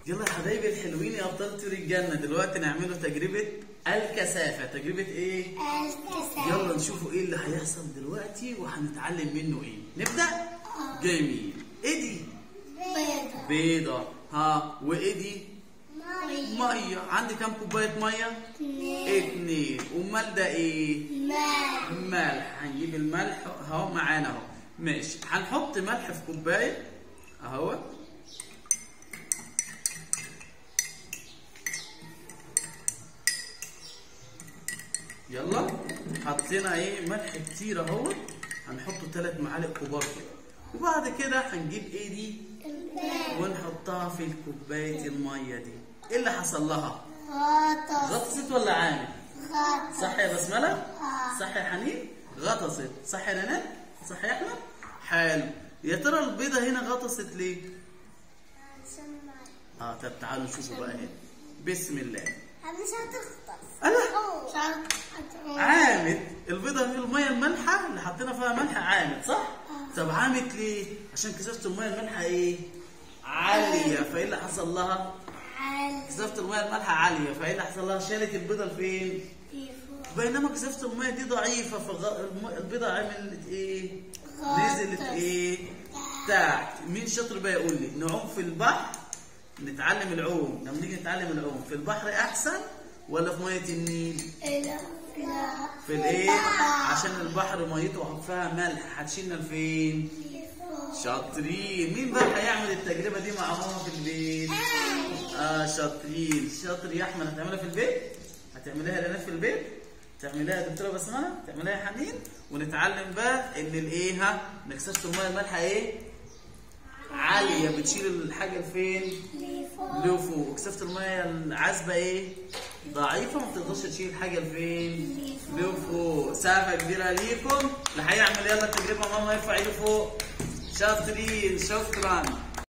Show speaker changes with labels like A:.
A: يلا يا حبايبي الحلوين يا ابطال طيور الجنه دلوقتي نعملوا تجربه الكثافه تجربه ايه
B: الكسر
A: يلا نشوفوا ايه اللي هيحصل دلوقتي وهنتعلم منه ايه نبدا جميل ايه دي
B: بيضة
A: بيضه ها وايه دي
B: مية
A: ميه عندي كام كوبايه ميه
B: اتنين
A: اتنين امال ده ايه
B: ماء
A: ملح هنجيب الملح اهو معانا اهو ماشي هنحط ملح في كوبايه اهو يلا حطينا ايه ملح كتير اهو هنحطه ثلاث معالق كبار كده وبعد كده هنجيب ايه دي ونحطها في كوبايه الميه دي ايه اللي حصل لها
B: غطس
A: غطست ولا عامل
B: غطس
A: صح يا بسملة؟
B: آه.
A: صح يا حنين؟ غطست، صح يا رنان؟ صح يا احمد؟ حلو، يا ترى البيضة هنا غطست ليه؟ اه طب تعالوا نشوفوا بقى هنا. بسم الله.
B: مش هتغطس
A: ألا
B: مش هتغطس
A: عامت البيضة في المية المالحة اللي حطينا فيها ملح عامت صح؟ طب عامت ليه؟ عشان كثافة المية المالحة ايه؟ عالية فايه اللي حصل لها؟
B: على
A: كثافة المية المالحة عالية فايه اللي حصل لها؟ شالت البيضة لفين؟ بينما كثافة المية دي ضعيفة فالبيضة عملت ايه؟ نزلت ايه؟ تحت مين شاطر بقى يقول لي نعوم في البحر نتعلم العوم لما نيجي نتعلم العوم في البحر احسن ولا في مية النيل؟
B: إلى
A: في الايه؟ عشان البحر ميته فيها ملح هتشيلنا لفين؟ شاطرين مين بقى هيعمل التجربة دي مع ماما في البيت؟ اه شاطرين شاطر يا احمد هتعملها في البيت؟ هتعملها يا رنات في البيت؟ تعملها يا دكتوره بسمله؟ تعملها يا حنين؟ ونتعلم بقى ان الايه ها ان كثافه الميه المالحه ايه؟ عاليه بتشيل الحاجه لفين؟ لفوق وكثافه الميه العذبه ايه؟ ضعيفه ما بتقدرش تشيل حاجه لفين؟ لفوق سقفه كبيره ليكم اللي هيعمل يلا التجربه ماما يرفع ايده فوق شاطرين شكرا